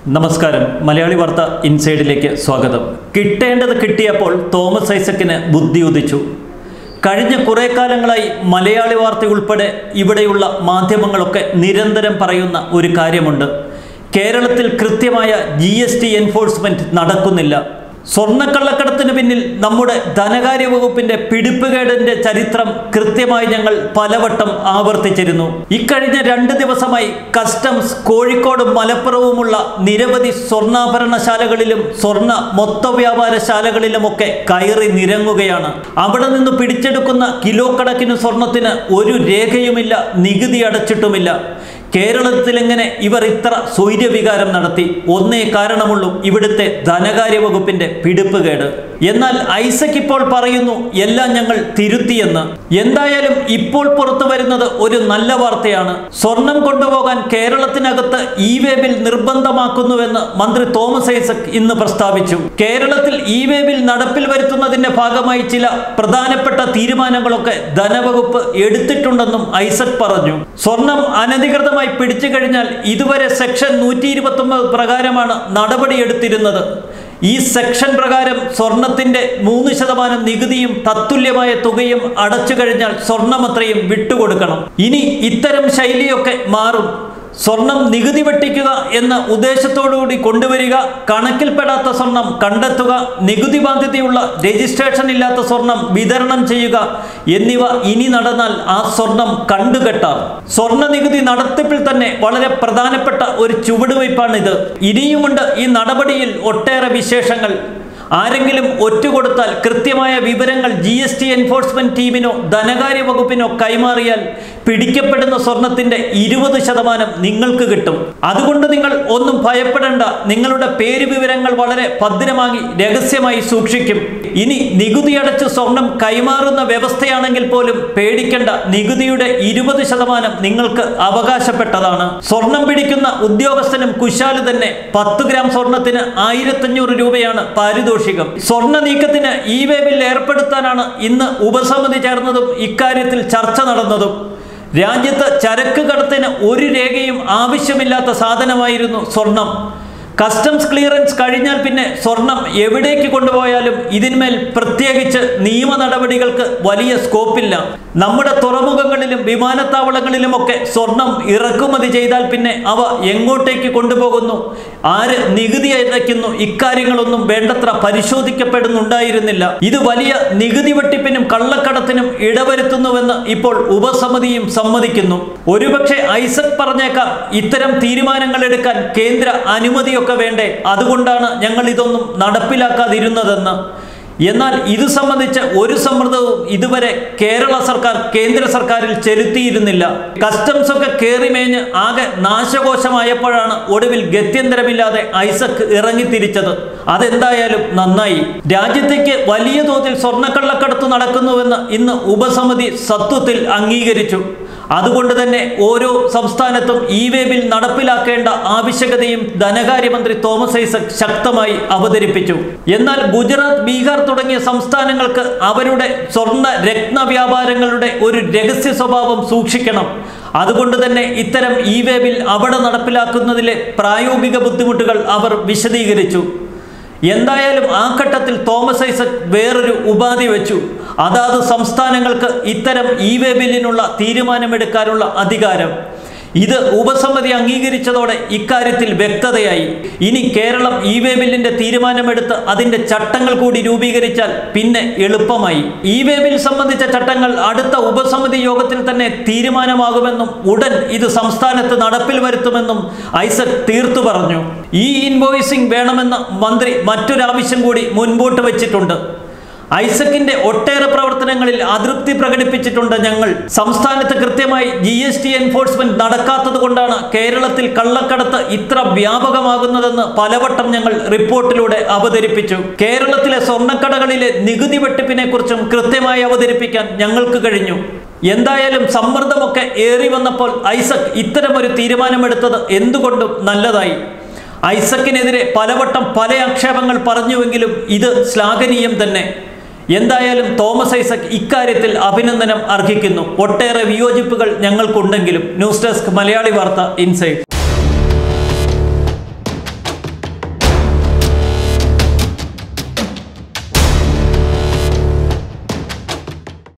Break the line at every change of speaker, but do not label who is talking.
നമസ്കാരം മലയാളി വാർത്ത ഇൻസൈഡിലേക്ക് സ്വാഗതം കിട്ടേണ്ടത് കിട്ടിയപ്പോൾ തോമസ് ഐസക്കിന് ബുദ്ധി ഉദിച്ചു കഴിഞ്ഞ കുറേ കാലങ്ങളായി മലയാളി വാർത്ത ഉൾപ്പെടെ ഇവിടെയുള്ള മാധ്യമങ്ങളൊക്കെ നിരന്തരം പറയുന്ന ഒരു കാര്യമുണ്ട് കേരളത്തിൽ കൃത്യമായ ജി എസ് ടി എൻഫോഴ്സ്മെന്റ് നടക്കുന്നില്ല സ്വർണ്ണക്കള്ളക്കടത്തിന് പിന്നിൽ നമ്മുടെ ധനകാര്യ വകുപ്പിന്റെ പിടിപ്പുകേടിന്റെ ചരിത്രം കൃത്യമായി ഞങ്ങൾ പലവട്ടം ആവർത്തിച്ചിരുന്നു ഇക്കഴിഞ്ഞ രണ്ട് ദിവസമായി കസ്റ്റംസ് കോഴിക്കോടും മലപ്പുറവുമുള്ള നിരവധി സ്വർണ്ണാഭരണശാലകളിലും സ്വർണ്ണ മൊത്ത വ്യാപാരശാലകളിലുമൊക്കെ കയറി നിരങ്ങുകയാണ് അവിടെ നിന്ന് പിടിച്ചെടുക്കുന്ന കിലോ കണക്കിന് സ്വർണത്തിന് ഒരു രേഖയുമില്ല നികുതി അടച്ചിട്ടുമില്ല കേരളത്തിൽ എങ്ങനെ ഇവർ ഇത്ര സ്വൈര്യവികാരം നടത്തി ഒന്നേ കാരണമുള്ളൂ ഇവിടുത്തെ ധനകാര്യ വകുപ്പിന്റെ പിടിപ്പുകേട് എന്നാൽ ഐസക് ഇപ്പോൾ പറയുന്നു എല്ലാം ഞങ്ങൾ തിരുത്തിയെന്ന് എന്തായാലും ഇപ്പോൾ പുറത്തു വരുന്നത് ഒരു നല്ല വാർത്തയാണ് സ്വർണം കൊണ്ടുപോകാൻ കേരളത്തിനകത്ത് ഇ വേ ബിൽ നിർബന്ധമാക്കുന്നുവെന്ന് മന്ത്രി തോമസ് ഐസക് ഇന്ന് പ്രസ്താവിച്ചു കേരളത്തിൽ ഇ വേ ബിൽ നടപ്പിൽ വരുത്തുന്നതിന്റെ ഭാഗമായി ചില പ്രധാനപ്പെട്ട തീരുമാനങ്ങളൊക്കെ ധനവകുപ്പ് എടുത്തിട്ടുണ്ടെന്നും ഐസക് പറഞ്ഞു സ്വർണം അനധികൃതമായി പിടിച്ചു കഴിഞ്ഞാൽ ഇതുവരെ സെക്ഷൻ നൂറ്റി ഇരുപത്തി പ്രകാരമാണ് നടപടിയെടുത്തിരുന്നത് ഈ സെക്ഷൻ പ്രകാരം സ്വർണത്തിന്റെ മൂന്ന് ശതമാനം നികുതിയും തത്തുല്യമായ തുകയും അടച്ചു കഴിഞ്ഞാൽ സ്വർണമത്രയും വിട്ടുകൊടുക്കണം ഇനി ഇത്തരം ശൈലിയൊക്കെ മാറും സ്വർണം നികുതി വെട്ടിക്കുക എന്ന ഉദ്ദേശത്തോടുകൂടി കൊണ്ടുവരിക കണക്കിൽപ്പെടാത്ത സ്വർണം കണ്ടെത്തുക നികുതി ബാധ്യതയുള്ള രജിസ്ട്രേഷൻ ഇല്ലാത്ത സ്വർണം വിതരണം ചെയ്യുക എന്നിവ ഇനി നടന്നാൽ ആ സ്വർണം കണ്ടുകെട്ടാം സ്വർണ്ണ നികുതി നടത്തിപ്പിൽ തന്നെ വളരെ പ്രധാനപ്പെട്ട ഒരു ചുവടുവയ്പ്പാണിത് ഇനിയുമുണ്ട് ഈ നടപടിയിൽ ഒട്ടേറെ വിശേഷങ്ങൾ ആരെങ്കിലും ഒറ്റുകൊടുത്താൽ കൃത്യമായ വിവരങ്ങൾ ജി എസ് ടി എൻഫോഴ്സ്മെന്റ് ടീമിനോ ധനകാര്യ വകുപ്പിനോ കൈമാറിയാൽ പിടിക്കപ്പെടുന്ന സ്വർണത്തിന്റെ ഇരുപത് ശതമാനം നിങ്ങൾക്ക് കിട്ടും അതുകൊണ്ട് നിങ്ങൾ ഒന്നും ഭയപ്പെടേണ്ട നിങ്ങളുടെ പേര് വിവരങ്ങൾ വളരെ ഭദ്രമാക്കി രഹസ്യമായി സൂക്ഷിക്കും ഇനി നികുതി അടച്ച് സ്വർണം കൈമാറുന്ന വ്യവസ്ഥയാണെങ്കിൽ പോലും പേടിക്കേണ്ട നികുതിയുടെ ഇരുപത് ശതമാനം നിങ്ങൾക്ക് അവകാശപ്പെട്ടതാണ് സ്വർണം പിടിക്കുന്ന ഉദ്യോഗസ്ഥനും കുശാല് തന്നെ പത്ത് ഗ്രാം സ്വർണത്തിന് ആയിരത്തഞ്ഞൂറ് രൂപയാണ് പാരിതോഷികം സ്വർണ്ണ നീക്കത്തിന് ഇ വേ ബിൽ ഏർപ്പെടുത്താനാണ് ഇന്ന് ഉപസമിതി ചേർന്നതും ഇക്കാര്യത്തിൽ ചർച്ച നടന്നതും രാജ്യത്ത് ചരക്ക് കടത്തിന് ഒരു രേഖയും ആവശ്യമില്ലാത്ത സാധനമായിരുന്നു സ്വർണം കസ്റ്റംസ് ക്ലിയറൻസ് കഴിഞ്ഞാൽ പിന്നെ സ്വർണം എവിടേക്ക് കൊണ്ടുപോയാലും ഇതിന്മേൽ പ്രത്യേകിച്ച് നിയമ നടപടികൾക്ക് വലിയ സ്കോപ്പില്ല നമ്മുടെ തുറമുഖങ്ങളിലും വിമാനത്താവളങ്ങളിലുമൊക്കെ സ്വർണം ഇറക്കുമതി ചെയ്താൽ പിന്നെ അവ എങ്ങോട്ടേക്ക് കൊണ്ടുപോകുന്നു ആര് നികുതി അടയ്ക്കുന്നു ഇക്കാര്യങ്ങളൊന്നും വേണ്ടത്ര പരിശോധിക്കപ്പെടുന്നുണ്ടായിരുന്നില്ല ഇത് വലിയ നികുതി വെട്ടിപ്പിനും കള്ളക്കടത്തിനും ഇടവരുത്തുന്നുവെന്ന് ഇപ്പോൾ ഉപസമിതിയും സമ്മതിക്കുന്നു ഒരുപക്ഷെ ഐസക് പറഞ്ഞേക്കാം ഇത്തരം തീരുമാനങ്ങൾ എടുക്കാൻ കേന്ദ്ര അനുമതിയൊക്കെ വേണ്ടേ അതുകൊണ്ടാണ് ഞങ്ങൾ ഇതൊന്നും നടപ്പിലാക്കാതിരുന്നതെന്ന് എന്നാൽ ഇത് സംബന്ധിച്ച് ഒരു സമ്മർദ്ദവും ഇതുവരെ കേരള സർക്കാർ കേന്ദ്ര സർക്കാരിൽ ചെലുത്തിയിരുന്നില്ല കസ്റ്റംസ് ഒക്കെ കയറിമേഞ്ഞ് ആകെ നാശകോശമായപ്പോഴാണ് ഒടുവിൽ ഗത്യന്തരമില്ലാതെ ഐസക് ഇറങ്ങിത്തിരിച്ചത് അതെന്തായാലും നന്നായി രാജ്യത്തേക്ക് വലിയ തോതിൽ സ്വർണ്ണക്കള്ളക്കടത്ത് നടക്കുന്നുവെന്ന് ഇന്ന് ഉപസമിതി സത്വത്തിൽ അംഗീകരിച്ചു അതുകൊണ്ട് തന്നെ ഓരോ സംസ്ഥാനത്തും ഇ വേ ബിൽ നടപ്പിലാക്കേണ്ട ആവശ്യകതയും ധനകാര്യമന്ത്രി തോമസ് ഐസക് ശക്തമായി അവതരിപ്പിച്ചു എന്നാൽ ഗുജറാത്ത് ബീഹാർ തുടങ്ങിയ സംസ്ഥാനങ്ങൾക്ക് അവരുടെ സ്വർണ്ണ രത്ന വ്യാപാരങ്ങളുടെ ഒരു രഹസ്യ സ്വഭാവം സൂക്ഷിക്കണം അതുകൊണ്ട് തന്നെ ഇത്തരം ഇ വേ ബിൽ അവിടെ നടപ്പിലാക്കുന്നതിലെ പ്രായോഗിക ബുദ്ധിമുട്ടുകൾ അവർ വിശദീകരിച്ചു എന്തായാലും ആ ഘട്ടത്തിൽ തോമസ് ഐസക് വേറൊരു ഉപാധി വെച്ചു അതാത് സംസ്ഥാനങ്ങൾക്ക് ഇത്തരം ഇ വേ ബില്ലിനുള്ള തീരുമാനമെടുക്കാനുള്ള അധികാരം ഇത് ഉപസമിതി അംഗീകരിച്ചതോടെ ഇക്കാര്യത്തിൽ വ്യക്തതയായി ഇനി കേരളം ഇ വേ ബില്ലിന്റെ തീരുമാനമെടുത്ത് അതിന്റെ ചട്ടങ്ങൾ കൂടി രൂപീകരിച്ചാൽ പിന്നെ എളുപ്പമായി ഇ വേ ബിൽ സംബന്ധിച്ച ചട്ടങ്ങൾ അടുത്ത ഉപസമിതി യോഗത്തിൽ തന്നെ തീരുമാനമാകുമെന്നും ഉടൻ ഇത് സംസ്ഥാനത്ത് നടപ്പിൽ വരുത്തുമെന്നും ഐസക് തീർത്തു പറഞ്ഞു ഈ ഇൻവോയ്സിംഗ് വേണമെന്ന് മന്ത്രി മറ്റൊരാവശ്യം കൂടി മുൻപോട്ട് വെച്ചിട്ടുണ്ട് ഐസക്കിന്റെ ഒട്ടേറെ പ്രവർത്തനങ്ങളിൽ അതൃപ്തി പ്രകടിപ്പിച്ചിട്ടുണ്ട് ഞങ്ങൾ സംസ്ഥാനത്ത് കൃത്യമായി ജി എസ് ടി എൻഫോഴ്സ്മെന്റ് നടക്കാത്തത് കൊണ്ടാണ് കേരളത്തിൽ കള്ളക്കടത്ത് ഇത്ര വ്യാപകമാകുന്നതെന്ന് പലവട്ടം ഞങ്ങൾ റിപ്പോർട്ടിലൂടെ അവതരിപ്പിച്ചു കേരളത്തിലെ സ്വർണ്ണക്കടകളിലെ നികുതി വെട്ടിപ്പിനെ കുറിച്ചും കൃത്യമായി അവതരിപ്പിക്കാൻ ഞങ്ങൾക്ക് കഴിഞ്ഞു എന്തായാലും സമ്മർദ്ദമൊക്കെ ഏറി വന്നപ്പോൾ ഐസക് ഇത്തരമൊരു തീരുമാനമെടുത്തത് എന്തുകൊണ്ടും നല്ലതായി ഐസക്കിനെതിരെ പലവട്ടം പല ആക്ഷേപങ്ങൾ പറഞ്ഞുവെങ്കിലും ഇത് ശ്ലാഘനീയം തന്നെ എന്തായാലും തോമസ് ഐസക് ഇക്കാര്യത്തിൽ അഭിനന്ദനം അർഹിക്കുന്നു ഒട്ടേറെ വിയോജിപ്പുകൾ ഞങ്ങൾക്കുണ്ടെങ്കിലും ന്യൂസ് ഡെസ്ക് മലയാളി വാർത്ത ഇൻസൈഡ്